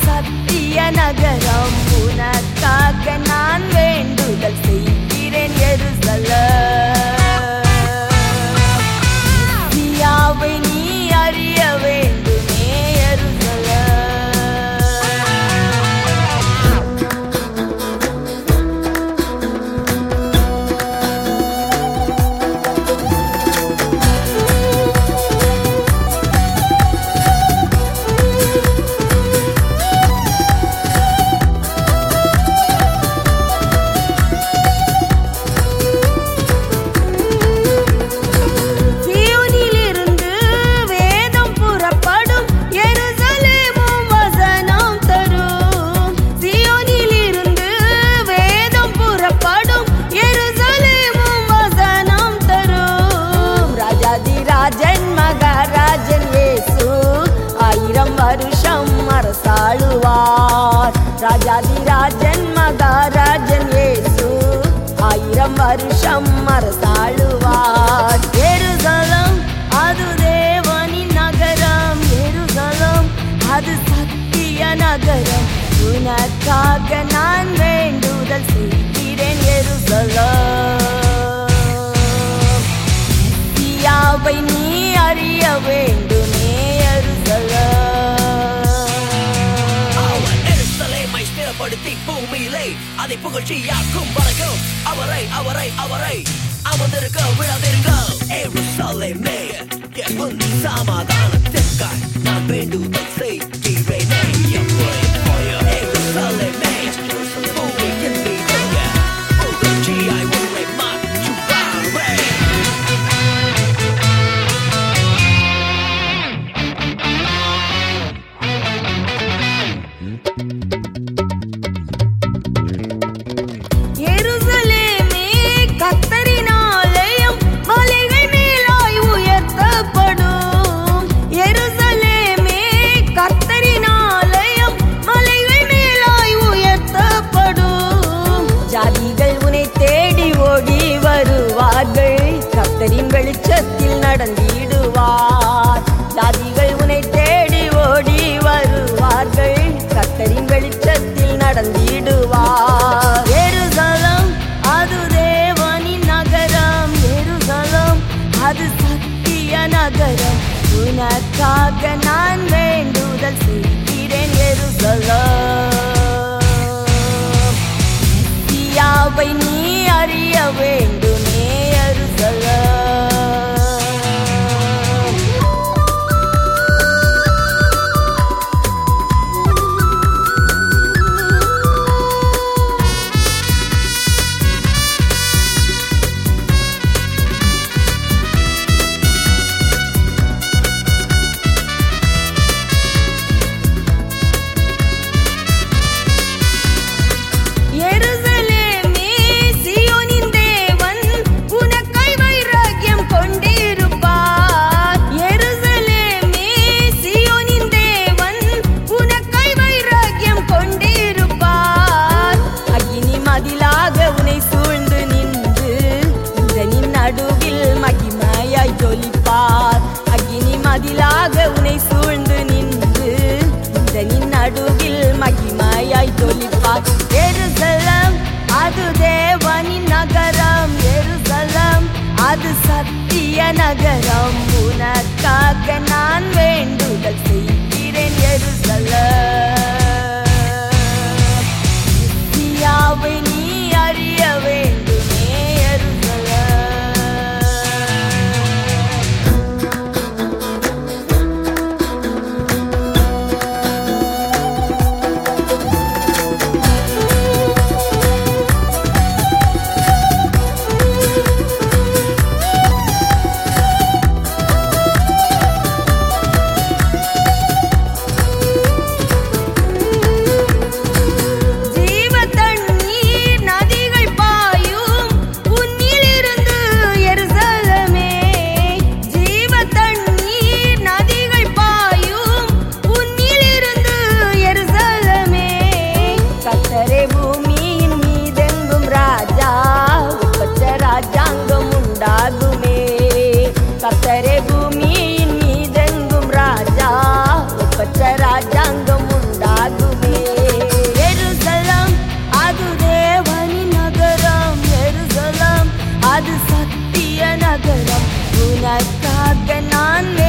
சத்திய நகரம் உனக்காக நான் வேண்டுதல் செய்கிறேன் எருசலம் மெஸ்ஸியாவை நீ அறிய வேண்டுமே எருசலம் சீயோனிலிருந்து வேதம் புறப்படும் எருசலேமும் வசனம் தரும் சீயோனிலிருந்து வேதம் புறப்படும் எருசலேமும் வசனம் தரும் ராஜாதி ராஜன் மகாராஜன் இயேசு ஆயிரம் வருஷம் அரசாளுவார் ராஜாதி ராஜன் மகாராஜன் இயேசு ஆயிரம் வருஷம் அரசாளுவார் எருசலம் அது தேவனின் நகரம் எருசலம் அது சத்திய நகரம் உனக்காக நான் வேண்டுதல் செய்கிறேன் எருசலம் மெஸ்ஸியாவை நீ அறிய வேண்டுமே எருசலம் அவர் எருசலேமை ஸ்திரப்படுத்தி பூமியிலே அதை புகழ்ச்சியாக்கும் வரைக்கும் அவரை அவரை அவரை அமர்ந்திருக்க விழாதிருங்க எருசலேமே என் உன் சமாதானத்திற்காய் நான் வேண்டுதல் செய்கிறேனே எப்படி போய எருசலேமே பூமியின் மீதுங்க புகழ்ச்சியாய் உன்னை மாற்றுவாரே எருசலேமே கர்த்தரின் ஆலயம் மலைகள் மேலாய் உயர்த்தப்படும் எருசலேமே கர்த்தரின் ஆலயம் மலைகள் மேலாய் உயர்த்தப்படும் ஜாதிகள் உன்னை தேடி ஓடி வருவார்கள் கர்த்தரின் வெளிச்சத்தில் நடந்திடுவார் ஜாதிகள் உன்னை தேடி ஓடி வருவார்கள் கர்த்தரின் வெளிச்சத்தில் நடந்திடுவார் எருசலம் அது தேவனின் நகரம் எருசலம் அது சத்திய நகரம் உனக்காக நான் வேண்டுதல் செய்கிறேன் எருசலம் மெஸ்ஸியாவை நீ அறிய வேண்டுமே எருசலம் எருசலேமே சீயோனின் தேவன் உனக்காய் வைராக்கியம் கொண்டிருப்பார் எருசலேமே சீயோனின் தேவன் உனக்காய் வைராக்கியம் கொண்டிருப்பார் அக்கினி மதிலாக உன்னை சூழ்ந்து நின்று இதனின் நடுவில் மகிமையாய் ஜொலிப்பார் அக்கினி மதிலாக உன்னை சூழ்ந்து நின்று இதனின் நடுவில் மகிமையாய் ஜொலிப்பார் எருசலம் அது தேவனின் நகரம் எருசலம் அது சத்திய நகரம் உனக்காக நான் வேண்டுதல் செய்கிறேன் எருசலம் மெஸ்ஸியாவை நீ அறிய வேண்டுமே எருசலம் ராஜாங்கம் உண்டாகுமே காக்க நான்